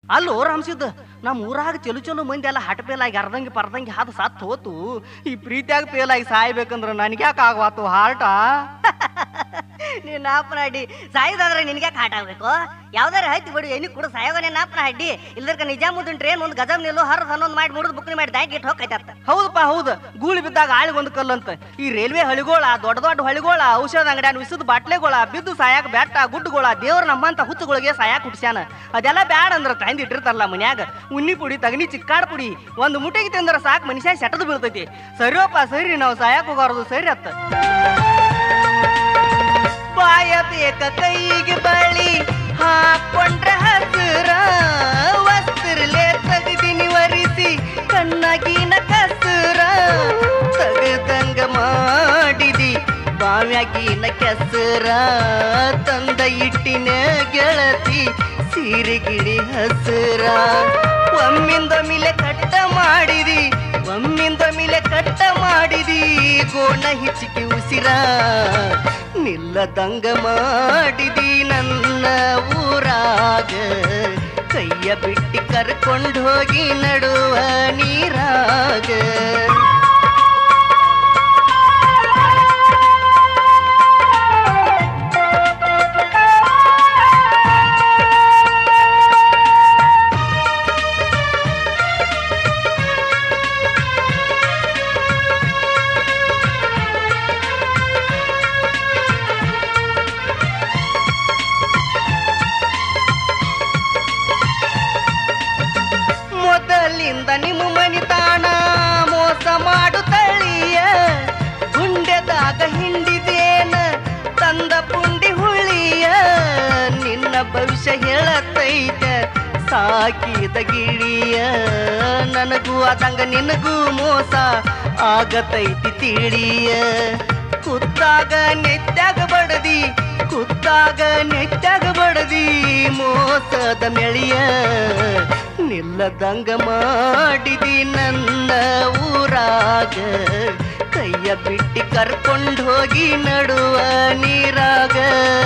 ಅಲ್ಲೋ ರಾಮ್ಸಿದ್ದ ನಮ್ಮ ಊರಾಗ ಚಲು ಚಲು ಮಂದಿ ಎಲ್ಲ ಹಟ್ ಪೇಲಾಗಿ ಅರ್ಧಂಗಿ ಪರ್ದಂಗಿ ಹಾದು ಸತ್ ಹೋತು ಈ ಪ್ರೀತಿಯಾಗ ಪೇಲಾಗಿ ಸಾಯ್ಬೇಕಂದ್ರ ನನ್ಗೆ ಯಾಕೆ ಆಗ್ವಾತು ಹಾರ್ಟ ನೀನ್ ನಾಪನ ಅಡ್ಡಿ ಸಾಯುದಾದ್ರೆ ನಿನ್ಗೆ ಕಾಟ ಆಗ್ಬೇಕು ಯಾವ್ದಾರ ಹೈತಿ ಬಿಡು ಎನಿ ಕೂಡ ಸಾಯೋಗನೆ ನಾಪನ ಅಡ್ಡಿ ಇಲ್ದರ್ಕ ನಿಜಾಮುದ್ದೀನ್ ಟ್ರೇನ್ ಒಂದು ಗಜಮ್ ನಿಲ್ಲು ಹರ್ದ್ ಹನ್ನೊಂದು ಮಾಡಿ ಮುಡಿದು ಬುಕ್ನಿ ಮಾಡಿ ದಾಗಿ ಇಟ್ಟು ಹೋಗ್ತೈತ ಹೌದಪ್ಪ ಹೌದು ಗೂಳಿ ಬಿದ್ದಾಗ ಆಳಿಗೆ ಒಂದು ಕಲ್ಲಂತ ಈ ರೈಲ್ವೆ ಹಳಿಗೋಳ ದೊಡ್ಡ ದೊಡ್ಡ ಹಳಿಗೋಳ ಔಷಧ ಅಂಗಡ್ಯಾನ ವಿಸದ ಬಾಟ್ಲೆಗೋಳ ಬಿದ್ದು ಸಾಯಾಕ ಬೆಟ್ಟ ಗುಡ್ಡಗೋಳ ದೇವ್ರ ನಮ್ಮಂತ ಹುಚ್ಚುಗಳಿಗೆ ಸಾಯಾಕ ಹುಟ್ಸ್ಯಾನ ಅದೆಲ್ಲ ಬ್ಯಾಡ ಅಂದ್ರ ತಂದ್ ಇಟ್ಟಿರ್ತಾರಲ್ಲ ಮನ್ಯಾಗ ಉಣ್ಣಿ ಪುಡಿ ತಗನಿ ಚಿಕ್ಕಾಡ್ ಪುಡಿ ಒಂದು ಮುಟ್ಟಿಗೆ ತಿಂದ್ರ ಸಾಕ್ ಮನುಷ್ಯ ಸೆಟದು ಬೀಳ್ತೈತಿ ಸರಿಯಪ್ಪ ಸರಿ ನಾವು ಸಾಯಾಕ ಹೋಗಾರದು ಸರಿ ಅತ್ತ ಬಾಯ ಬೇಕ ಕೈಗೆ ಬಳಿ ಹಾಕೊಂಡ್ರ ಹಸುರ ವಸ್ತ್ರಲೆ ತೆಗೆದಿನಿ ವರಿಸಿ ಕಣ್ಣಾಗಿನ ಕಸುರ ತಗದಂಗ ಮಾಡಿದಿ ಬಾವ್ಯಾಗಿನ ಕೆಸರ ತಂದ ಇಟ್ಟಿನ ಗೆಳತಿ ಸೀರೆಗಿಡಿ ಹಸುರ ಒಮ್ಮಿಂದ ಮಿಲೆ ಕಟ್ಟ ಮಾಡಿದಿ ಒಮ್ಮಿಂದ ಮಿಲೆ ಕಟ್ಟ ಮಾಡಿದಿ ಗೋಣ ಹಿಚ್ಚಿಕೆ ಉಸಿರ ನಿಲ್ಲದಂಗ ಮಾಡಿದಿ ನನ್ನ ಊರಾಗ ಕೈಯ ಬಿಟ್ಟಿ ಕರ್ಕೊಂಡು ಹೋಗಿ ನಡುವ ನೀರಾಗ ಮೊದಲಿಂದ ನಿಮ್ಮ ಮನಿತಾಣ ಮೋಸ ಮಾಡು ತಳಿಯ ಗುಂಡೆದಾಗ ಹಿಂಡಿದೇನ ತಂದ ಪುಂಡಿ ಹುಳಿಯ ನಿನ್ನ ಭವಿಷ್ಯ ಹೇಳತೈತ ಸಾಕಿದ ಗಿಳಿಯ ನನಗೂ ಆದಂಗ ನಿನಗೂ ಮೋಸ ಆಗತೈತಿ ತಿಳಿಯ ಕುತ್ತಾಗ ನೆತ್ತಾಗ ಬಡದಿ ಕುತ್ತಾಗ ನೆತ್ತಾಗ ಬಡದಿ ಮೋಸದ ಮೆಳಿಯ ನಿಲ್ಲದಂಗ ಮಾಡಿದಿ ನನ್ನ ಊರಾಗ ಕೈಯ ಬಿಟ್ಟಿ ಕರ್ಕೊಂಡು ಹೋಗಿ ನಡುವ ನೀರಾಗ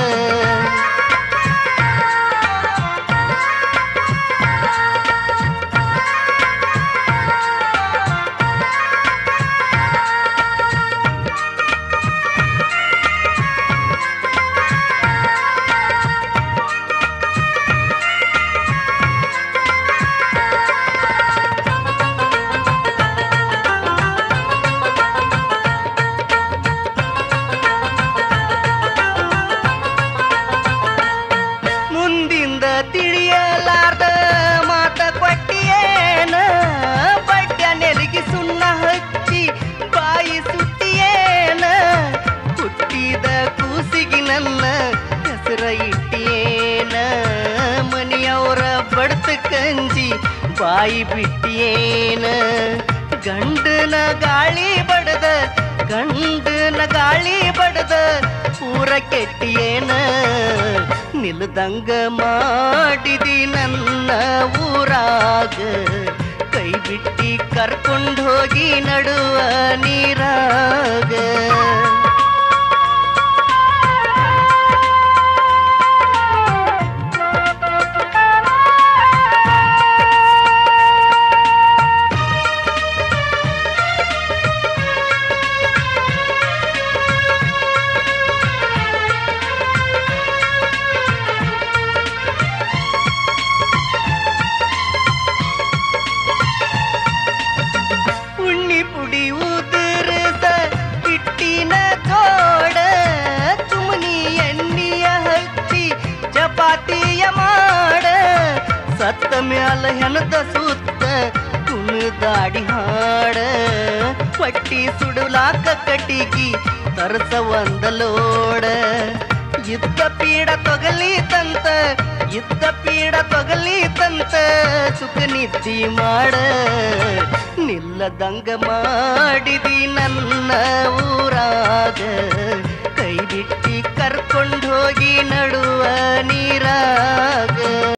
ಮುಂದಿಂದ ತಿಳಿಯಲಾರ್ದ ಮಾತ ಕೊಟ್ಟಿಯೇನ ಬಡ್ಡ ನೆಲಗಿ ಸುಣ್ಣ ಹಚ್ಚಿ ಬಾಯಿ ಸುಟ್ಟಿಯೇನ ಹುಟ್ಟಿದ ಕೂಸಿಗಿ ನನ್ನ ಹೆಸರ ಇಟ್ಟಿಯೇನ ಮನೆಯವರ ಬಡ್ತ ಕಂಜಿ ಬಾಯಿ ಬಿಟ್ಟಿಯೇನ ಗಂಡನ ಗಾಳಿ ಬಡದ ಗಂಡನ ಗಾಳಿ ಬಡದ ಪೂರ ಕೆಟ್ಟಿಯೇನ ನಿಲ್ದಂಗ ಮಾಡಿದಿ ನನ್ನ ಊರಾಗ ಕೈ ಬಿಟ್ಟಿ ಕರ್ಕೊಂಡು ಹೋಗಿ ನಡುವ ನೀರಾಗ ಉಣ್ಣಿ ಪುಡಿ ಉದುರಸ ಹಿಟ್ಟಿನ ತೋಡ ತುಮನಿ ಎಣ್ಣಿಯ ಹಚ್ಚಿ ಚಪಾತಿಯ ಮಾಡ ಸತ್ತ ಮ್ಯಾಲ ಹೆಣದ ಸುತ್ತ ಕುಣಿದಾಡಿ ಹಾಡ ಪಟ್ಟಿ ಸುಡುಲಾಕ ಕಟಿಗಿ ತರಸ ಒಂದಲೋಡ ಇದ್ದ ಪೀಡ ತೊಗಲಿ ತಂತ ಇದ್ದ ಪೀಡ ತೊಗಲಿ ತಂತ ಸುಖ ನಿದ್ದಿ ಮಾಡ ನಿಲ್ಲದಂಗ ಮಾಡಿದಿ ನನ್ನ ಊರಾಗ ಕೈ ಬಿಟ್ಟಿ ಕರ್ಕೊಂಡು ಹೋಗಿ ನಡುವ ನೀರಾಗ